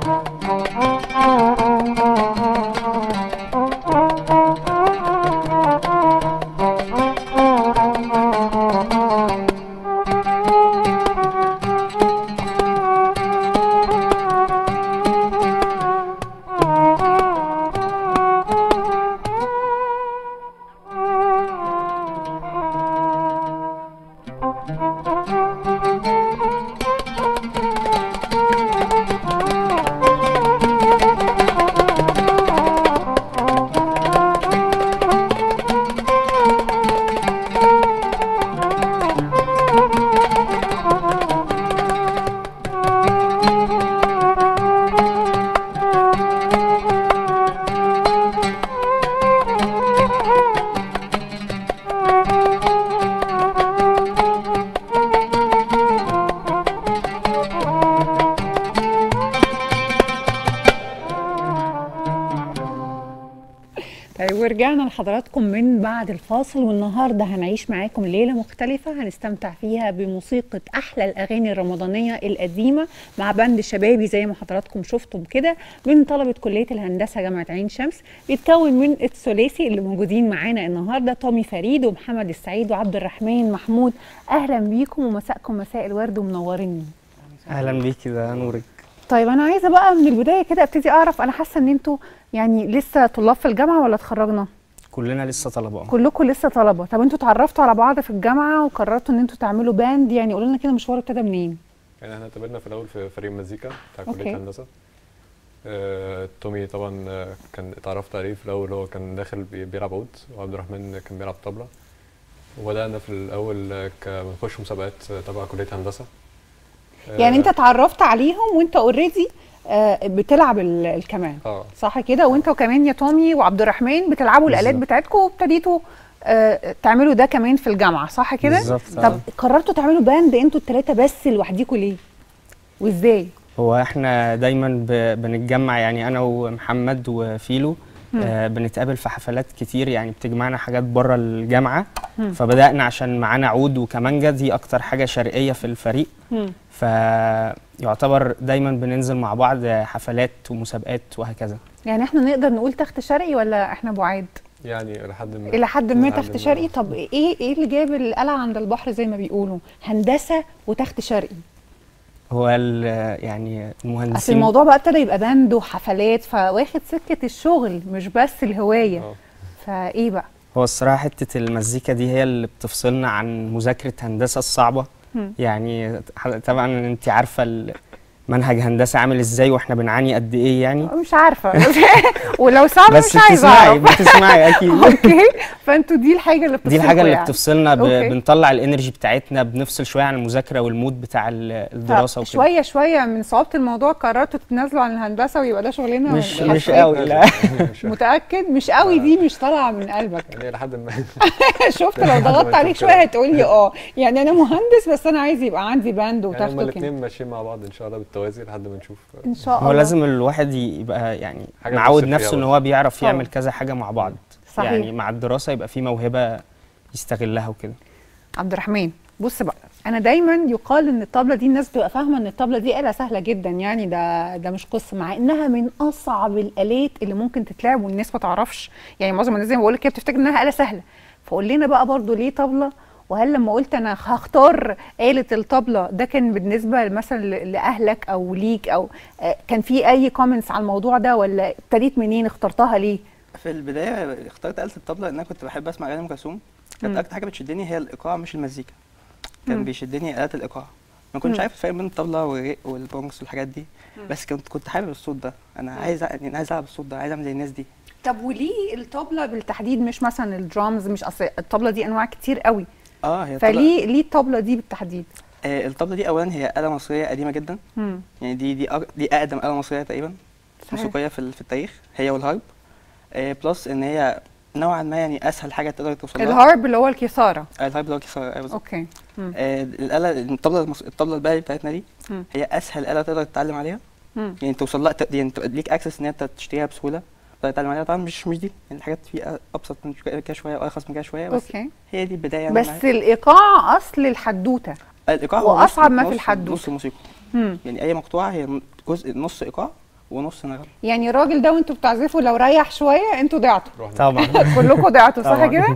طيب ورجعنا لحضراتكم من بعد الفاصل والنهارده هنعيش معاكم ليله مختلفه هنستمتع فيها بموسيقى احلى الاغاني الرمضانيه القديمه مع بند شبابي زي ما حضراتكم شفتم كده من طلبه كليه الهندسه جامعه عين شمس بيتكون من الثلاثي اللي موجودين معانا النهارده تومي فريد ومحمد السعيد وعبد الرحمن محمود اهلا بيكم ومساءكم مساء الورد ومنوريني اهلا بيكي ده نورك طيب انا عايزه بقى من البدايه كده ابتدي اعرف انا حاسه ان انتوا يعني لسه طلاب في الجامعه ولا اتخرجنا كلنا لسه طلبه اه كلكم لسه طلبه طب انتوا اتعرفتوا على بعض في الجامعه وقررتوا ان انتوا تعملوا باند يعني قولوا لنا كده المشوار ابتدى منين يعني احنا اتقابلنا في الاول في فريق مزيكا بتاع أوكي. كليه هندسه آه، تومي طبعا آه، كان اتعرفت عليه في الاول هو كان داخل بي- بيلعب عود وعبد الرحمن كان بيلعب طبله وبدانا في الاول آه، ك- بنخش مسابقات آه، تبع كليه هندسه آه، يعني انت اتعرفت عليهم وانت اوريدي بتلعب ال- الكمان اه صح كده وانت وكمان يا تومي وعبد الرحمن بتلعبوا الالات بالظبط. بتاعتكم وابتديتوا آه، تعملوا ده كمان في الجامعه صح كده بالظبط طب آه. قررتوا تعملوا باند انتوا الثلاثه بس لوحديكم ليه وازاي هو احنا دايما ب... بنتجمع يعني انا ومحمد وفيلو آه بنتقابل في حفلات كتير يعني بتجمعنا حاجات بره الجامعه مم. فبدانا عشان معانا عود وكمانجا دي اكتر حاجه شرقيه في الفريق مم. فيعتبر دايما بننزل مع بعض حفلات ومسابقات وهكذا يعني احنا نقدر نقول تحت شرقي ولا احنا بعاد يعني الى حد ما الى حد ما إلى حد تحت ما. شرقي طب ايه ايه اللي جاب القلعه عند البحر زي ما بيقولوا هندسه وتحت شرقي هو ال- يعني اصل المهندسين الموضوع بقى ابتدى يبقى باند وحفلات فواخد سكه الشغل مش بس الهوايه اه فايه بقى هو الصراحة حتة المزيكا دي هي اللي بتفصلنا عن مذاكرة هندسة الصعبة مم. يعني ح- طبعا انت عارفة ال- منهج هندسة عامل ازاي واحنا بنعاني قد ايه يعني مش عارفه ولو صعب بس مش عايزه بتسمعي اعرف بتسمعي اكيد اوكي فانتوا دي الحاجه اللي دي الحاجة اللي يعني. بتفصلنا ب... أوكي. بنطلع الانرجي بتاعتنا بنفصل شوية عن المذاكرة والمود بتاع ال- الدراسة وكده شويه شويه من صعوبه الموضوع قررتوا تتنازلوا عن الهندسه ويبقى ده شغلنا مش ولا مش إيه؟ قوي لا مش- متاكد مش قوي دي مش طالعه من قلبك يعني الى حد ما شفت لو لحد ما ضغطت عليك نشوف شويه كده. هتقول لي اه يعني انا مهندس بس انا عايز يبقى عندي باند يعني هما وتاخده كده الاثنين ماشيين مع بعض ان شاء الله بالتوازي لحد ما نشوف آه، ان شاء الله هو لازم الواحد يبقى يعني حاجة معود بيثق فيها نفسه ان برضه. هو بيعرف طبعا. يعمل كذا حاجة مع بعض صحيح. يعني مع الدراسة يبقى في موهبة يستغلها وكده عبد الرحمن بص بقى انا دايما يقال ان الطبله دي الناس بتبقى فاهمه ان الطبله دي آلة سهله جدا يعني ده ده مش قصه مع انها من اصعب الآلات اللي ممكن تتلعب والناس ما تعرفش يعني معظم الناس زي ما بقول لك كده بتفتكر انها آلة سهله فقول لنا بقى برضو ليه طبله وهل لما قلت انا هختار آلة الطبلة ده كان بالنسبة مثلا ل- لأهلك أو ليك أو آه، كان في أي كومنتس على الموضوع ده ولا ابتديت منين اخترتها ليه؟ في البدايه اخترت آلة الطبلة لان انا كنت بحب اسمع اغاني ام كلثوم مم. كانت اكتر حاجه بتشدني هي الايقاع مش المزيكا كان مم. بيشدني آلات الايقاع ما كنتش مم. عارف الفرق بين الطبلة والرق والبونكس والحاجات دي بس كنت كنت حابب الصوت ده انا عايز أ- يعني عايز العب الصوت ده عايز اعمل زي الناس دي طب وليه الطبلة بالتحديد مش مثلا الدرامز مش أصل الطبلة دي أنواع كتير قوي اه هي الطبلة فليه ليه الطبلة دي بالتحديد؟ آه الطبلة دي اولا هي آلة مصرية قديمة جدا مم. يعني دي دي أق- دي اقدم آلة مصرية تقريبا صحيح. موسيقية في ال- في التاريخ هي والهارب آه بلس ان هي نوعا ما يعني اسهل حاجة تقدر توصل لها الهارب اللي هو الكيثارة آه، الهارب اللي هو كيسار أيوة بالظبط. اوكي مم. آه، الآلة الطبلة المص... الطبلة البلدي بتاعتنا دي مم. هي أسهل آلة تقدر تتعلم عليها مم. يعني توصل لها ت- يعني تبقى ليك اكسس إن أنت تشتريها بسهولة تقدر تتعلم عليها طبعا مش مش دي يعني الحاجات في أبسط من كده شوية وأرخص من كده شوية بس اوكي هي دي البداية يعني بس معايا. الإيقاع أصل الحدوتة الإيقاع هو وأصعب نص- ما في نص- الحدوتة. نص الموسيقى مم. يعني أي مقطوعة هي جزء نص إيقاع ونص نغمه يعني الراجل ده وانتوا بتعزفوا لو ريح شويه انتوا ضعتوا رحنا طبعا كلكم ضعتوا صح طبعاً. كده